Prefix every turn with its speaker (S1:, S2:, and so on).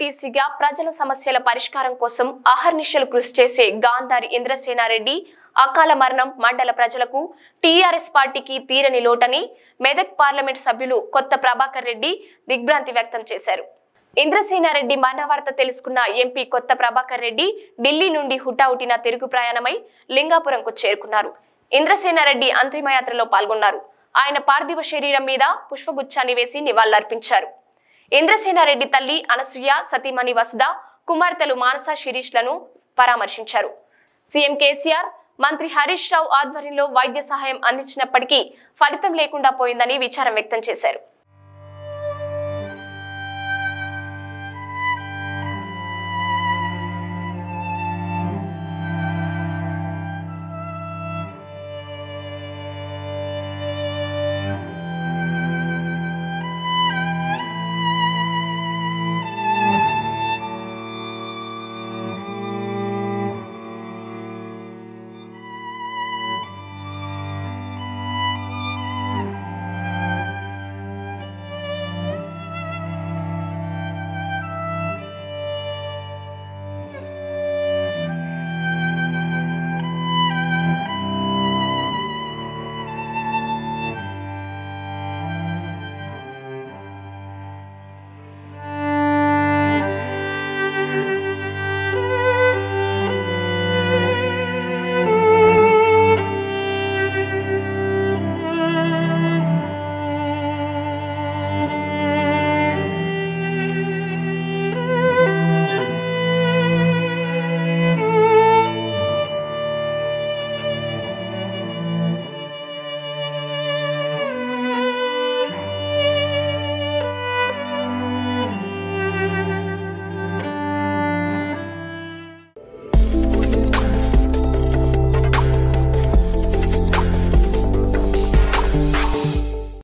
S1: జెడ్పీటీసీగా ప్రజల సమస్యల పరిష్కారం కోసం అహర్నిశలు కృషి చేసే గాంధారి ఇంద్రసేనారెడ్డి అకాల మరణం మండల ప్రజలకు టీఆర్ఎస్ పార్టీకి తీరని లోటని మెదక్ పార్లమెంట్ సభ్యులు కొత్త ప్రభాకర్ రెడ్డి దిగ్భ్రాంతి వ్యక్తం చేశారు ఇంద్రసేనారెడ్డి మరణ వార్త తెలుసుకున్న ఎంపీ కొత్త ప్రభాకర్ రెడ్డి ఢిల్లీ నుండి హుటాహుటిన తిరుగు ప్రయాణమై లింగాపురంకు చేరుకున్నారు ఇంద్రసేనారెడ్డి అంతిమయాత్రలో పాల్గొన్నారు ఆయన పార్థివ శరీరం మీద పుష్పగుచ్చాన్ని వేసి నివాళులర్పించారు ఇంద్రసేనారెడ్డి తల్లి అనసూయ సతీమణి వసుధ కుమార్తెలు మానస శిరీష్లను పరామర్శించారు సీఎం కేసీఆర్ మంత్రి హరీష్ రావు ఆధ్వర్యంలో వైద్య సహాయం అందించినప్పటికీ ఫలితం లేకుండా పోయిందని విచారం వ్యక్తం చేశారు